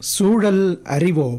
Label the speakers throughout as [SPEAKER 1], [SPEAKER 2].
[SPEAKER 1] சூழல் அறிவோம்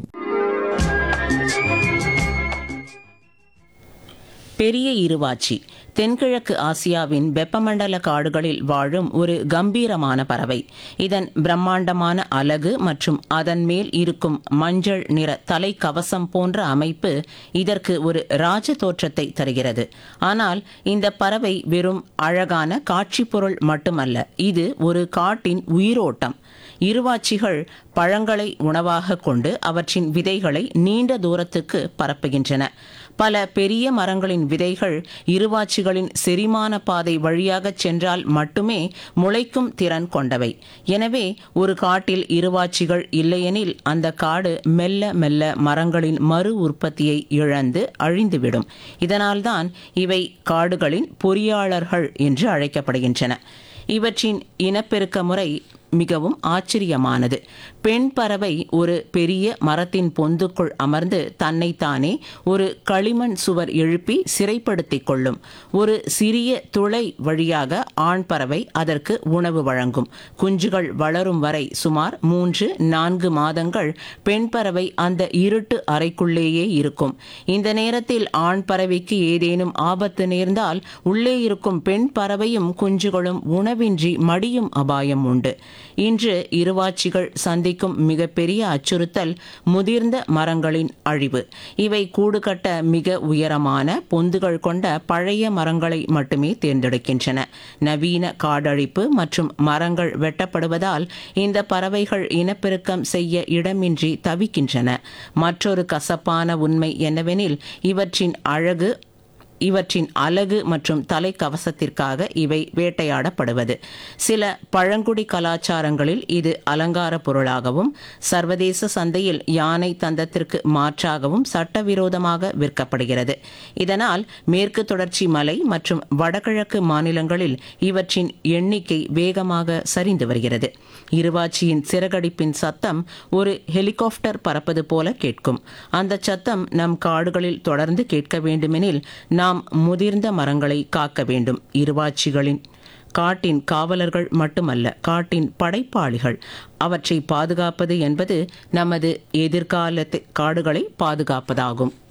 [SPEAKER 2] பெரிய இருவாச்சி தென்கிழக்கு ஆசியாவின் வெப்பமண்டல காடுகளில் வாழும் ஒரு கம்பீரமான பறவை இதன் பிரம்மாண்டமான அலகு மற்றும் அதன் மேல் இருக்கும் மஞ்சள் நிற தலைக்கவசம் போன்ற அமைப்பு இதற்கு ஒரு ராஜ தோற்றத்தை தருகிறது ஆனால் இந்த பறவை வெறும் அழகான காட்சி பொருள் மட்டுமல்ல இது ஒரு காட்டின் உயிரோட்டம் இருவாச்சிகள் பழங்களை உணவாக கொண்டு அவற்றின் விதைகளை நீண்ட தூரத்துக்கு பரப்புகின்றன பல பெரிய மரங்களின் விதைகள் இருவாச்சிகளின் செரிமான பாதை வழியாக சென்றால் மட்டுமே முளைக்கும் திறன் கொண்டவை எனவே ஒரு காட்டில் இருவாச்சிகள் இல்லையெனில் அந்த காடு மெல்ல மெல்ல மரங்களின் மறு உற்பத்தியை இழந்து அழிந்துவிடும் இதனால்தான் இவை காடுகளின் பொறியாளர்கள் என்று அழைக்கப்படுகின்றன இவற்றின் இனப்பெருக்க முறை மிகவும் ஆச்சரியமானது பெண் பறவை ஒரு பெரிய மரத்தின் பொந்துக்குள் அமர்ந்து தன்னைத்தானே ஒரு களிமண் சுவர் எழுப்பி சிறைப்படுத்திக் கொள்ளும் ஒரு சிறிய துளை வழியாக ஆண் பறவை அதற்கு உணவு வழங்கும் குஞ்சுகள் வளரும் வரை சுமார் மூன்று நான்கு மாதங்கள் பெண் பறவை அந்த இருட்டு அறைக்குள்ளேயே இருக்கும் இந்த நேரத்தில் ஆண் பறவைக்கு ஏதேனும் ஆபத்து நேர்ந்தால் உள்ளே இருக்கும் பெண் பறவையும் குஞ்சுகளும் உணவின்றி மடியும் அபாயம் உண்டு இன்று இருவாச்சிகள் சந்திக்கும் மிகப்பெரிய அச்சுறுத்தல் முதிர்ந்த மரங்களின் அழிவு இவை கூடு கட்ட மிக உயரமான பொந்துகள் கொண்ட பழைய மரங்களை மட்டுமே தேர்ந்தெடுக்கின்றன நவீன காடழிப்பு மற்றும் மரங்கள் வெட்டப்படுவதால் இந்த பறவைகள் இனப்பெருக்கம் செய்ய இடமின்றி தவிக்கின்றன மற்றொரு கசப்பான உண்மை என்னவெனில் இவற்றின் அழகு இவற்றின் அலகு மற்றும் தலைக்கவசத்திற்காக இவை வேட்டையாடப்படுவது சில பழங்குடி கலாச்சாரங்களில் இது அலங்கார பொருளாகவும் சர்வதேச சந்தையில் யானை தந்தத்திற்கு மாற்றாகவும் சட்டவிரோதமாக விற்கப்படுகிறது இதனால் மேற்கு தொடர்ச்சி மலை மற்றும் வடகிழக்கு மாநிலங்களில் இவற்றின் எண்ணிக்கை வேகமாக சரிந்து வருகிறது இருவாச்சியின் சிறகடிப்பின் சத்தம் ஒரு ஹெலிகாப்டர் பறப்பது போல கேட்கும் அந்த சத்தம் நம் காடுகளில் தொடர்ந்து கேட்க வேண்டுமெனில் நாம் முதிர்ந்த மரங்களை காக்க வேண்டும் இருவாச்சிகளின் காட்டின் காவலர்கள் மட்டுமல்ல காட்டின் படைப்பாளிகள் அவற்றை பாதுகாப்பது என்பது நமது எதிர்கால காடுகளை பாதுகாப்பதாகும்